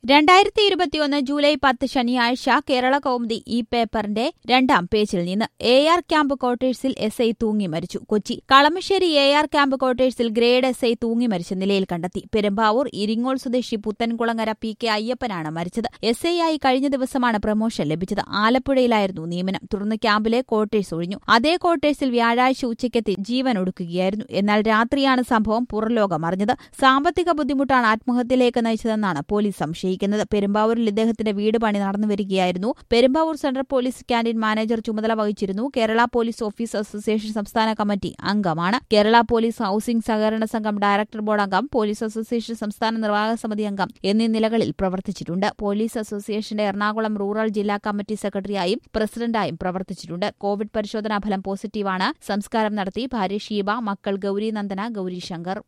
രണ്ടായിരത്തി ഇരുപത്തിയൊന്ന് ജൂലൈ പത്ത് ശനിയാഴ്ച കേരള കൗമുദി ഈ പേപ്പറിന്റെ രണ്ടാം പേജിൽ നിന്ന് എ ആർ ക്യാമ്പ് ക്വാർട്ടേഴ്സിൽ എസ് ഐ തൂങ്ങി മരിച്ചു Kochi Kalamassery A R camp ക്വാർട്ടേഴ്സിൽ ഗ്രേഡ് എസ് ഐ തൂങ്ങി മരിച്ച നിലയിൽ കണ്ടെത്തി പെരുമ്പാവൂർ ഇരിങ്ങോൾ സ്വദേശി പുത്തൻകുളങ്ങര പി കെ അയ്യപ്പനാണ് മരിച്ചത് എസ് ഐ ആയി കഴിഞ്ഞ ദിവസമാണ് പ്രമോഷൻ ലഭിച്ചത് ആലപ്പുഴയിലായിരുന്നു നിയമനം തുടർന്ന് ക്യാമ്പിലെ ക്വാർട്ടേഴ്സ് ഒഴിഞ്ഞു അതേ ക്വാർട്ടേഴ്സിൽ വ്യാഴാഴ്ച ഉച്ചയ്ക്കെത്തി ജീവൻ ഒടുക്കുകയായിരുന്നു എന്നാൽ രാത്രിയാണ് സംഭവം പുറംലോകം അറിഞ്ഞത് സാമ്പത്തിക ബുദ്ധിമുട്ടാണ് ആത്മഹത്യയിലേക്ക് നയിച്ചതെന്നാണ് പോലീസ് സംശയിക്കുന്നത് പെരുമ്പാവൂരിൽ ഇദ്ദേഹത്തിന്റെ വീട് പണി നടന്നു വരികയായിരുന്നു Perumbavoor central police canteen manager ചുമതല വഹിച്ചിരുന്നു കേരള പോലീസ് ഓഫീസ് അസോസിയേഷൻ സംസ്ഥാന കമ്മിറ്റി അംഗമാണ് കേരള പോലീസ് ഹൌസിംഗ് സഹകരണ സംഘം ഡയറക്ടർ ബോർഡ് അംഗം പോലീസ് അസോസിയേഷൻ സംസ്ഥാന നിർവാഹക സമിതി അംഗം എന്നീ നിലകളിൽ പ്രവർത്തിച്ചിട്ടുണ്ട് പോലീസ് അസോസിയേഷന്റെ എറണാകുളം റൂറൽ ജില്ലാ കമ്മിറ്റി സെക്രട്ടറിയായും പ്രസിഡന്റായും പ്രവർത്തിച്ചിട്ടുണ്ട് കോവിഡ് പരിശോധനാ ഫലം പോസിറ്റീവാണ് സംസ്കാരം നടത്തി ഭാര്യ ഷീബ മക്കൾ ഗൌരി നന്ദന ഗൌരി ശങ്കർ